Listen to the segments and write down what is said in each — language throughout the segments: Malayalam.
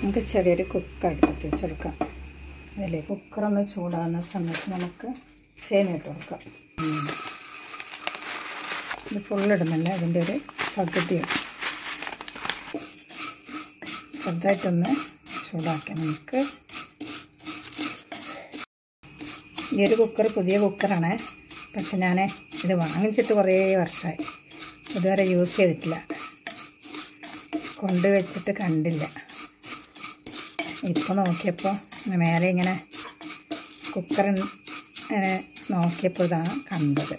നമുക്ക് ചെറിയൊരു കുക്കർ അടുപ്പത്ത് വെച്ചെടുക്കാം അതിൽ കുക്കറൊന്ന് ചൂടാകുന്ന സമയത്ത് നമുക്ക് സേമിയ ഇട്ട് കൊടുക്കാം ഉം. ഇത് ഫുള്ളിടുന്നില്ല അതിൻ്റെ ഒരു പകുതിയും ചെറുതായിട്ടൊന്ന് ചൂടാക്കി നമുക്ക് ഈ ഒരു കുക്കർ പുതിയ കുക്കറാണ് പക്ഷെ ഞാൻ ഇത് വാങ്ങിച്ചിട്ട് കുറേ വർഷമായി ഇതുവരെ യൂസ് ചെയ്തിട്ടില്ല കൊണ്ടുവച്ചിട്ട് കണ്ടില്ല ഇപ്പോൾ നോക്കിയപ്പോൾ മേലെ ഇങ്ങനെ കുക്കർ ഇങ്ങനെ നോക്കിയപ്പോൾ ഇതാണ് കണ്ടത്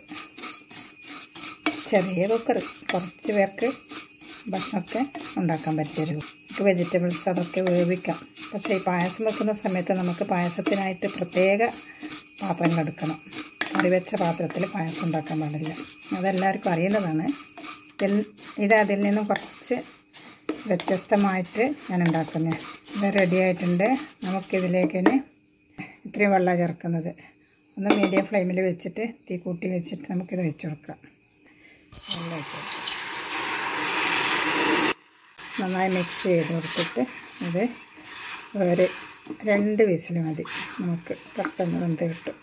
ചെറിയ കുക്കർ കുറച്ച് പേർക്ക് ഭക്ഷണമൊക്കെ ഉണ്ടാക്കാൻ പറ്റിയൊരു നമുക്ക് വെജിറ്റബിൾസ് അതൊക്കെ വേവിക്കാം പക്ഷേ ഈ പായസം വെക്കുന്ന സമയത്ത് നമുക്ക് പായസത്തിനായിട്ട് പ്രത്യേക പാത്രങ്ങൾ എടുക്കണം കറി വെച്ച പാത്രത്തിൽ പായസം ഉണ്ടാക്കാൻ പാടില്ല അതെല്ലാവർക്കും അറിയുന്നതാണ് ഇതിൽ ഇത് അതിൽ നിന്നും കുറച്ച് വ്യത്യസ്തമായിട്ട് ഞാൻ ഉണ്ടാക്കുന്നത് ഇത് റെഡി ആയിട്ടുണ്ട് നമുക്കിതിലേക്ക് ഇനി ഇത്രയും വെള്ളം ചേർക്കുന്നത് ഒന്ന് മീഡിയം ഫ്ലെയിമിൽ വെച്ചിട്ട് തീ കൂട്ടി വെച്ചിട്ട് നമുക്കിത് വെച്ച് കൊടുക്കാം വെള്ളം ഒഴിച്ച് കൊടുക്കാം. നന്നായി മിക്സ് ചെയ്ത് കൊടുത്തിട്ട് ഇത് ഒരു രണ്ട് വിസിൽ മതി നമുക്ക് പെട്ടെന്ന് വെന്ത് കിട്ടും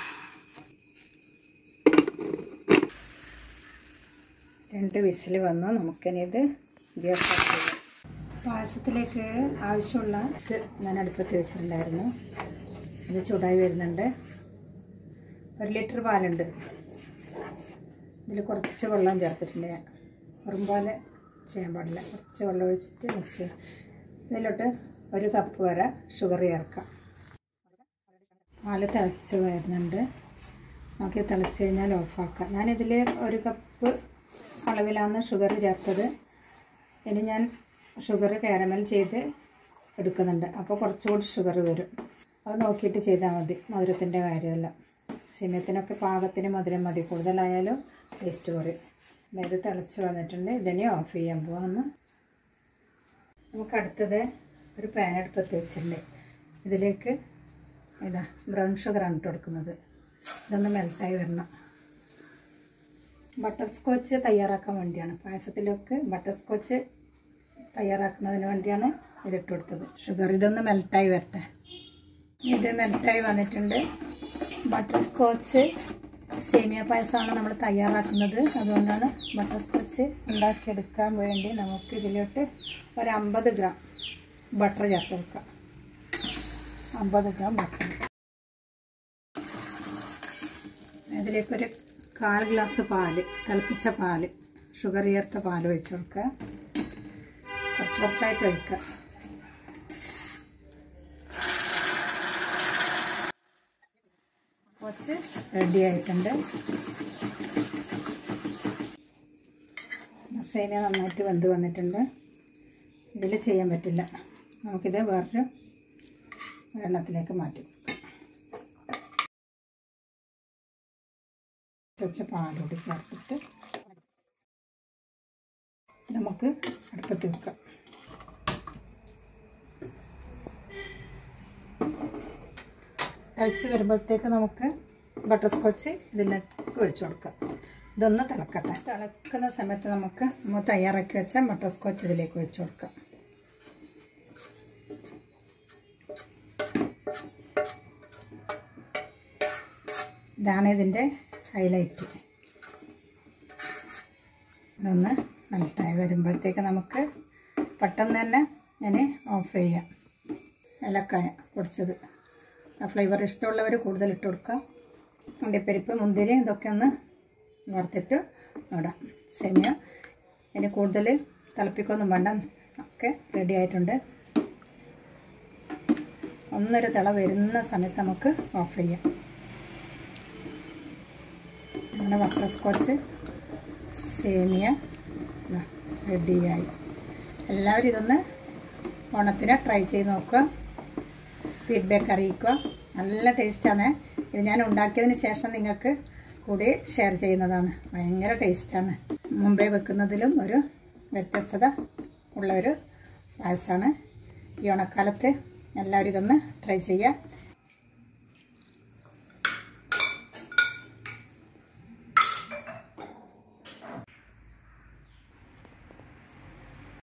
രണ്ട് വിസിൽ വന്നു നമുക്കിനി ഇത് ഗ്യാസ് ഓഫ് ചെയ്യാം പായസത്തിലേക്ക് ആവശ്യമുള്ള ഇത് ഞാൻ അടുപ്പത്ത് വെച്ചിട്ടുണ്ടായിരുന്നു ഇത് ചൂടായി വരുന്നുണ്ട് ഒരു ലിറ്റർ പാലുണ്ട് ഇതിൽ കുറച്ച് വെള്ളം ചേർത്തിട്ടുണ്ട് ഞാൻ വെറും പോലെ ചെയ്യാൻ പാടില്ല കുറച്ച് വെള്ളം ഒഴിച്ചിട്ട് മിക്സ് ചെയ്യാം ഇതിലോട്ട് ഒരു കപ്പ് വരെ ഷുഗർ ചേർക്കാം പാല് തിളച്ച് വരുന്നുണ്ട് നോക്കി തിളച്ച് കഴിഞ്ഞാൽ ഓഫാക്കാം ഞാനിതിൽ ഒരു കപ്പ് അളവിലാണ് ഷുഗർ ചേർത്തത് ഇനി ഞാൻ ഷുഗർ കാരമൽ ചെയ്ത് എടുക്കുന്നുണ്ട് അപ്പോൾ കുറച്ചുകൂടി ഷുഗർ വരും അത് നോക്കിയിട്ട് ചെയ്താൽ മതി മധുരത്തിൻ്റെ കാര്യമല്ല സിമയത്തിനൊക്കെ പാകത്തിന് മധുരം മതി കൂടുതലായാലും ടേസ്റ്റ് കുറയും അതായത് തിളച്ച് വന്നിട്ടുണ്ട് ഇതിനെ ഓഫ് ചെയ്യാൻ പോകാമെന്ന് നമുക്ക് അടുത്തത് ഒരു പാൻ അടുപ്പത്ത് വെച്ചിട്ടുണ്ട് ഇതിലേക്ക് ഇതാ ബ്രൗൺ ഷുഗറാണ് ഇട്ട് കൊടുക്കുന്നത് ഇതൊന്ന് മെൽറ്റായി വരണം ബട്ടർ സ്കോച്ച് തയ്യാറാക്കാൻ വേണ്ടിയാണ് പായസത്തിലൊക്കെ ബട്ടർ സ്കോച്ച് തയ്യാറാക്കുന്നതിന് വേണ്ടിയാണ് ഇതിട്ട് കൊടുത്തത് ഷുഗർ ഇതൊന്ന് മെൽറ്റായി വരട്ടെ ഇത് മെൽറ്റായി വന്നിട്ടുണ്ട് ബട്ടർ സ്കോച്ച് സേമിയ പായസമാണ് നമ്മൾ തയ്യാറാക്കുന്നത് അതുകൊണ്ടാണ് ബട്ടർ സ്കോച്ച് ഉണ്ടാക്കിയെടുക്കാൻ വേണ്ടി നമുക്ക് ഇതിലോട്ട് ഒരു അമ്പത് ഗ്രാം ബട്ടർ ചേർത്ത് വെക്കാം അമ്പത് ഗ്രാം ബട്ടർ ഇതിലേക്കൊരു കാൽ ഗ്ലാസ് പാല് തിളപ്പിച്ച പാല് ഷുഗർ ചേർത്ത പാല് ഒഴിച്ച് കൊടുക്കുക കുറച്ച് കുറച്ചായിട്ട് ഒഴിക്കുക കുറച്ച് റെഡി ആയിട്ടുണ്ട് സേമിയ നന്നായിട്ട് വെന്ത് വന്നിട്ടുണ്ട് ഇതിൽ ചെയ്യാൻ പറ്റില്ല നമുക്കിത് വേറൊരു വെള്ളത്തിലേക്ക് മാറ്റി ചച്ച പാലോട് ചേർത്തിട്ട് നമുക്ക് അടുപ്പത്ത് വെക്കാം തിളച്ച് വരുമ്പോഴത്തേക്ക് നമുക്ക് ബട്ടർ സ്കോച്ച് ഇതിലേക്ക് ഒഴിച്ചു കൊടുക്കാം ഇതൊന്ന് തിളക്കട്ടെ തിളക്കുന്ന സമയത്ത് നമുക്ക് നമ്മൾ തയ്യാറാക്കി വെച്ച ബട്ടർ സ്കോച്ച് ഇതിലേക്ക് ഒഴിച്ചു കൊടുക്കാം ഇതാണ് ഇതിൻ്റെ ഹൈലൈറ്റ് ഇതൊന്ന് മെൽറ്റായി വരുമ്പോഴത്തേക്ക് നമുക്ക് പെട്ടെന്ന് തന്നെ ഞാൻ ഓഫ് ചെയ്യാം ഏലക്കായ പൊടിച്ചത് ആ ഫ്ലേവർ ഇഷ്ടമുള്ളവർ കൂടുതൽ ഇട്ട് കൊടുക്കാം അണ്ടിപ്പരിപ്പ് മുന്തിരി ഇതൊക്കെ ഒന്ന് വറുത്തിട്ട് ഇടാം സെമിയ ഇനി കൂടുതൽ തിളപ്പിക്കൊന്നും വേണ്ട ഒക്കെ റെഡി ആയിട്ടുണ്ട് ഒന്നൊരു തിള വരുന്ന സമയത്ത് നമുക്ക് ഓഫ് ചെയ്യാം അങ്ങനെ ബട്ടർ സ്കോച്ച് സേമിയ റെഡിയായി എല്ലാവരും ഇതൊന്ന് ഓണത്തിന് ട്രൈ ചെയ്ത് നോക്കുക ഫീഡ്ബാക്ക് അറിയിക്കുക നല്ല ടേസ്റ്റാണ് ഇത് ഞാൻ ഉണ്ടാക്കിയതിന് ശേഷം നിങ്ങൾക്ക് കൂടി ഷെയർ ചെയ്യുന്നതാണ് ഭയങ്കര ടേസ്റ്റാണ് മുമ്പേ വെക്കുന്നതിലും ഒരു വ്യത്യസ്തത ഉള്ള ഒരു പായസമാണ് ഈ ഓണക്കാലത്ത് എല്ലാവരും ഇതൊന്ന് ട്രൈ ചെയ്യുക